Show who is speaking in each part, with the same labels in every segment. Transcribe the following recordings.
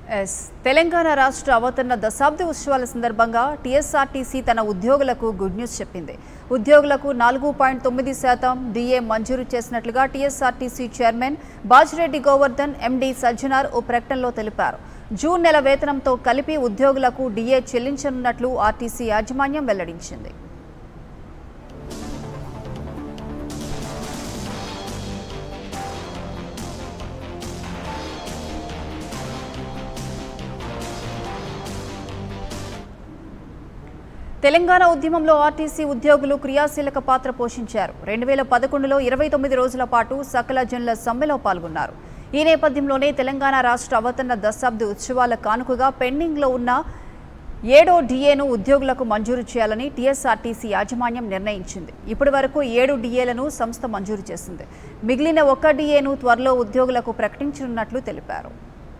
Speaker 1: yes Telangana రాష్ట్ర అవతరణ దశాబ్ది ఉత్సవాల సందర్భంగా టీఎస్ఆర్టీసీ తన ఉద్యోగులకు గుడ్ న్యూస్ చెప్పింది ఉద్యోగులకు నాలుగు పాయింట్ తొమ్మిది శాతం డిఏ మంజూరు చేసినట్లుగా TSRTC chairman Bajireddy Govardhan MD Sajjanar ఓ ప్రకటనలో తెలిపారు జూన్ నెల వేతనంతో కలిపి ఉద్యోగులకు డిఏ చెల్లించనున్నట్లు ఆర్టీసీ యాజమాన్యం వెల్లడించింది తెలంగాణ ఉద్యమంలో ఆర్టీసీ ఉద్యోగులు క్రియాశీలక పాత్ర పోషించారు రెండు వేల పదకొండులో ఇరవై తొమ్మిది రోజుల పాటు సకల జనుల సమ్మెలో పాల్గొన్నారు ఈ నేపథ్యంలోనే తెలంగాణ రాష్ట్ర అవతరణ దశాబ్ది ఉత్సవాల కానుకగా పెండింగ్లో ఉన్న ఏడో డిఏను ఉద్యోగులకు మంజూరు చేయాలని టీఎస్ఆర్టీసీ యాజమాన్యం నిర్ణయించింది ఇప్పటి వరకు ఏడు డిఏలను సంస్థ మంజూరు చేసింది మిగిలిన ఒక్క డిఏను త్వరలో ఉద్యోగులకు ప్రకటించనున్నట్లు తెలిపారు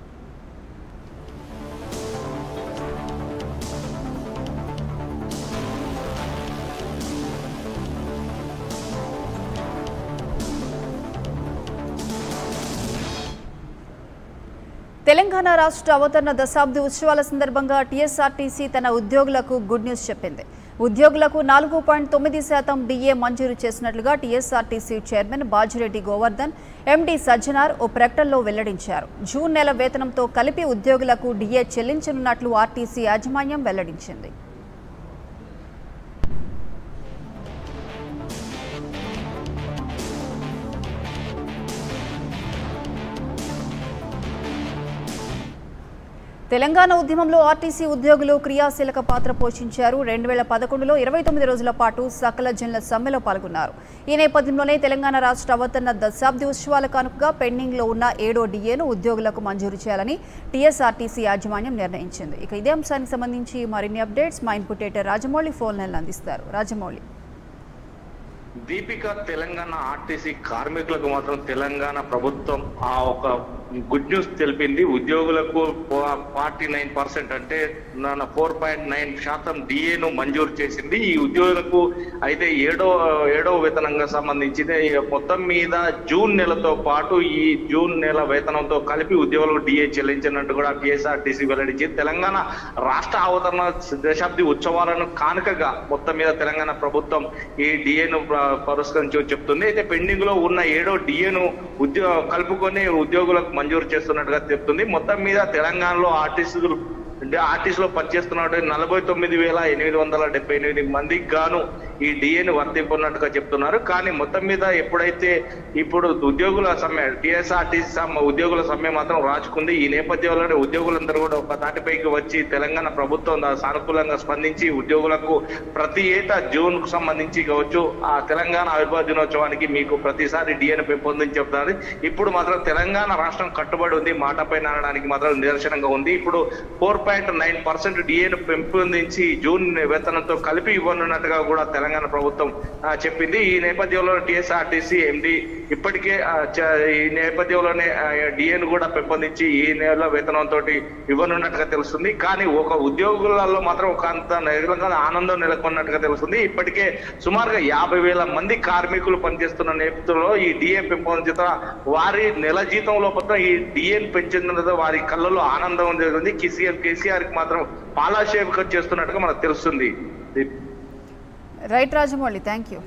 Speaker 1: తెలంగాణ రాష్ట్ర అవతరణ దశాబ్ది ఉత్సవాల సందర్భంగా టీఎస్ఆర్టీసీ తన ఉద్యోగులకు గుడ్ న్యూస్ చెప్పింది ఉద్యోగులకు నాలుగు పాయింట్ తొమ్మిది శాతం డిఏ మంజూరు చేసినట్లుగా TSRTC chairman Bajireddy Govardhan MD Sajjanar ఓ ప్రకటనలో వెల్లడించారు జూన్ నెల వేతనంతో కలిపి ఉద్యోగులకు డిఏ చెల్లించనున్నట్లు ఆర్టీసీ యాజమాన్యం వెల్లడించింది తెలంగాణ ఉద్యమంలో ఆర్టీసీ ఉద్యోగులు క్రియాశీలక పాత్ర పోషించారు రెండు వేల పదకొండులో ఇరవై తొమ్మిది రోజుల పాటు సకల జనుల సమ్మెలో పాల్గొన్నారు ఈ నేపథ్యంలోనే తెలంగాణ రాష్ట్ర అవతరణ దశాబ్ది ఉత్సవాల కానుకగా పెండింగ్లో ఉన్న ఏడో డిఏను ఉద్యోగులకు మంజూరు చేయాలని టీఎస్ఆర్టీసీ యాజమాన్యం నిర్ణయించింది ఇక ఇదే అంశానికి సంబంధించి మరిన్ని అప్డేట్స్ మా ఇన్పుటేటర్ రాజమౌళి ఫోన్ లైన్లు అందిస్తారు రాజమౌళి
Speaker 2: దీపిక తెలంగాణ ఆర్టీసీ కార్మికులకు మాత్రం తెలంగాణ ప్రభుత్వం ఆ ఒక గుడ్ న్యూస్ తెలిపింది ఉద్యోగులకు ఫార్టీ నైన్ పర్సెంట్ అంటే ఫోర్ పాయింట్ నైన్ శాతం డిఏను మంజూరు చేసింది ఈ ఉద్యోగులకు అయితే ఏడో ఏడో వేతనంగా సంబంధించి మొత్తం మీద జూన్ నెలతో పాటు ఈ జూన్ నెల వేతనంతో కలిపి ఉద్యోగులకు డిఏ చెల్లించినట్టు కూడా టీఎస్ఆర్టీసీ వెల్లడించింది తెలంగాణ రాష్ట్ర అవతరణ దశాబ్ది ఉత్సవాలను కానుకగా మొత్తం మీద తెలంగాణ ప్రభుత్వం ఈ డిఏను పురస్కరించి చెప్తుంది అయితే పెండింగ్ లో ఉన్న ఏడో డిఏను ఉద్యోగ కలుపుకొని ఉద్యోగులకు మంజూరు చేస్తున్నట్టుగా చెప్తుంది మొత్తం మీద తెలంగాణలో ఆర్టీసీలు ఆర్టీసీలో పనిచేస్తున్నట్టు నలభై తొమ్మిది వేల ఎనిమిది వందల డెబ్బై ఎనిమిది మందికి గాను ఈ డిఏను వర్తింపున్నట్టుగా చెప్తున్నారు కానీ మొత్తం మీద ఎప్పుడైతే ఇప్పుడు ఉద్యోగుల సమ్మె టీఎస్ఆర్టీసీ సమ్మె ఉద్యోగుల సమ్మె మాత్రం రాచుకుంది ఈ నేపథ్యంలోనే ఉద్యోగులందరూ కూడా ఒక తాటిపైకి వచ్చి తెలంగాణ ప్రభుత్వం సానుకూలంగా స్పందించి ఉద్యోగులకు ప్రతి ఏటా జూన్ కు సంబంధించి కావచ్చు ఆ తెలంగాణ ఆవిర్భావ దినోత్సవానికి మీకు ప్రతిసారి డిఏను పెంపొందించి చెప్తున్నారు ఇప్పుడు మాత్రం తెలంగాణ రాష్ట్రం కట్టుబడి ఉంది మాటపై అనడానికి మాత్రం నిదర్శనంగా ఉంది ఇప్పుడు ఫోర్ పాయింట్ నైన్ పర్సెంట్ డిఏను పెంపొందించి జూన్ వేతనంతో కలిపి ఇవ్వనున్నట్టుగా కూడా తెలంగాణ ప్రభుత్వం చెప్పింది ఈ నేపథ్యంలో టిఎస్ఆర్టీసీ ఎండి ఇప్పటికే ఈ నేపథ్యంలోనే డిఏను కూడా పెంపొందించి ఈ నెల వేతనంతో ఇవ్వనున్నట్టుగా తెలుస్తుంది కానీ ఒక ఉద్యోగులలో మాత్రం ఒక అంత ఆనందం నెలకొన్నట్టుగా తెలుస్తుంది ఇప్పటికే సుమారుగా యాభై వేల మంది కార్మికులు పనిచేస్తున్న నేపథ్యంలో ఈ డిఏ పెంపొందిత వారి నెల జీతంలో మొత్తం ఈ డిఏను పెంచిన వారి కళ్ళలో ఆనందం జరుగుతుంది కేసీఆర్ కేసీఆర్ కి మాత్రం పాలాభిషేకం చేస్తున్నట్టుగా మనకు తెలుస్తుంది
Speaker 1: right Rajamouli thank you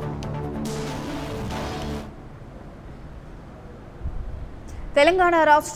Speaker 1: Telangana రాష్ట్ర